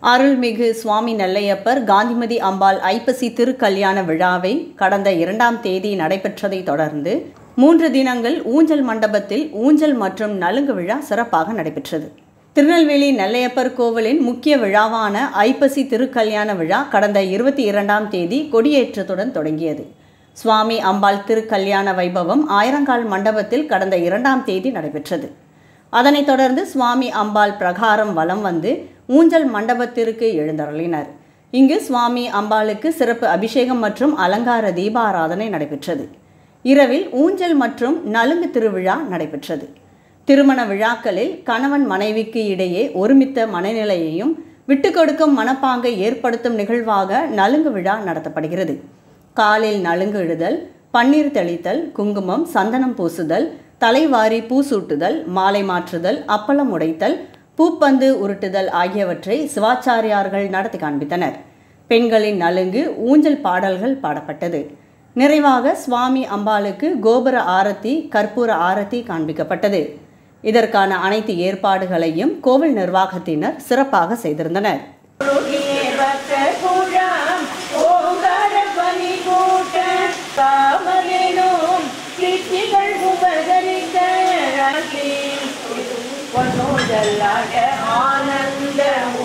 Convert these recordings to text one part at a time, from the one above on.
அருள்மிகு சுவாமி நெல்லையப்பர் காந்திமதி அம்பாள் ஐப்பசி திருக்கல்யாண விழாவை கடந்த இரண்டாம் தேதி நடைபெற்றதை தொடர்ந்து மூன்று தினங்கள் ஊஞ்சல் மண்டபத்தில் ஊஞ்சல் மற்றும் நலுங்கு விழா சிறப்பாக நடைபெற்றது திருநெல்வேலி நெல்லையப்பர் கோவிலின் முக்கிய விழாவான ஐப்பசி திருக்கல்யாண விழா கடந்த இருபத்தி இரண்டாம் தேதி கொடியேற்றத்துடன் தொடங்கியது சுவாமி அம்பாள் திருக்கல்யாண வைபவம் ஆயிரங்கால் மண்டபத்தில் கடந்த இரண்டாம் தேதி நடைபெற்றது அதனைத் தொடர்ந்து சுவாமி அம்பாள் பிரகாரம் வலம் வந்து ஊஞ்சல் மண்டபத்திற்கு எழுந்தருளினர் இங்கு சுவாமி அம்பாளுக்கு சிறப்பு அபிஷேகம் மற்றும் அலங்கார தீபாராதனை நடைபெற்றது இரவில் ஊஞ்சல் மற்றும் நலுங்கு திருவிழா நடைபெற்றது திருமண விழாக்களில் கணவன் மனைவிக்கு இடையே ஒருமித்த மனநிலையையும் விட்டு கொடுக்கும் மனப்பாங்கை ஏற்படுத்தும் நிகழ்வாக நலுங்கு விழா நடத்தப்படுகிறது காலில் நலுங்கு இடுதல் பன்னீர் தெளித்தல் குங்குமம் சந்தனம் பூசுதல் தலைவாரி பூ சூட்டுதல் மாலை மாற்றுதல் அப்பளம் உடைத்தல் பூப்பந்து உருட்டுதல் ஆகியவற்றை சிவாச்சாரியார்கள் நடத்தி காண்பித்தனர் பெண்களின் நலுங்கு ஊஞ்சல் பாடல்கள் பாடப்பட்டது நிறைவாக சுவாமி அம்பாளுக்கு கோபுர ஆரத்தி கற்பூர ஆரத்தி காண்பிக்கப்பட்டது இதற்கான அனைத்து ஏற்பாடுகளையும் கோவில் நிர்வாகத்தினர் சிறப்பாக செய்திருந்தனர் உருகிய பக்தர் கூழாம் ஓங்கார பனி கூட்ட காமரேனும் சித்திகள் உபகரிக்க ராசி பொன்னோதல்லாட ஆனந்த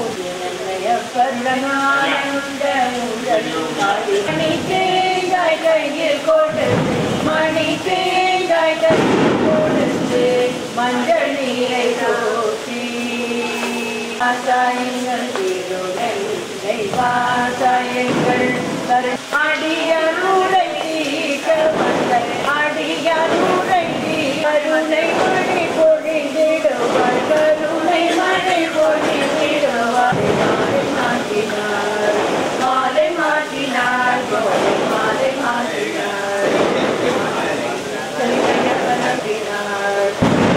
ஆனந்த மணி தேங்காய் கையில் கொடுத்து மணி தேங்காய் கையில் கொடுத்து மஞ்சள் நீரை தோற்றி ஆசாயங்கள் திருநெல்லை வாசாயங்கள் தரு அடியருளை தீர்க்க வந்த அடியருளை கருணை மழை பொழிந்திடுவார் கருணை மழை பொழிந்திடுவார் மாலை மாற்றினார் மாலை மாற்றினார் கோலை மாலை மாற்றினார் செல்லையப்பனார்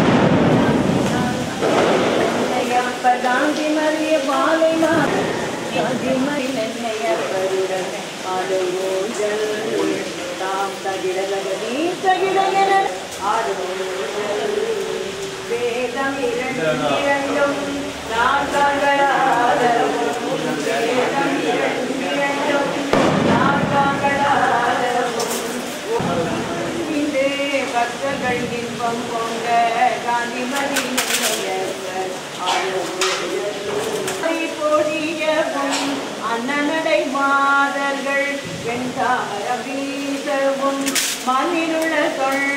காந்தி மறிய மாலை காந்தி மறி நென்னைய பருடன் ஆடு ஊஞ்சல் தாம் தகிடலகதி தகிடகன ஆடு ஊஞ்சல் வேதம் இரண்டும் இரண்டும் நான்காங்களாதரவும் வேதம் இரண்டும் இரண்டும் நான்காங்களாதரவும் இன்றே பக்தர்கள் இன்பம் பொங்க காந்திமதி நிலையவர் பொழியவும் அன்னநடை மாதர்கள் வெண்தார வீசவும் மண்ணிலுள்ள தொல்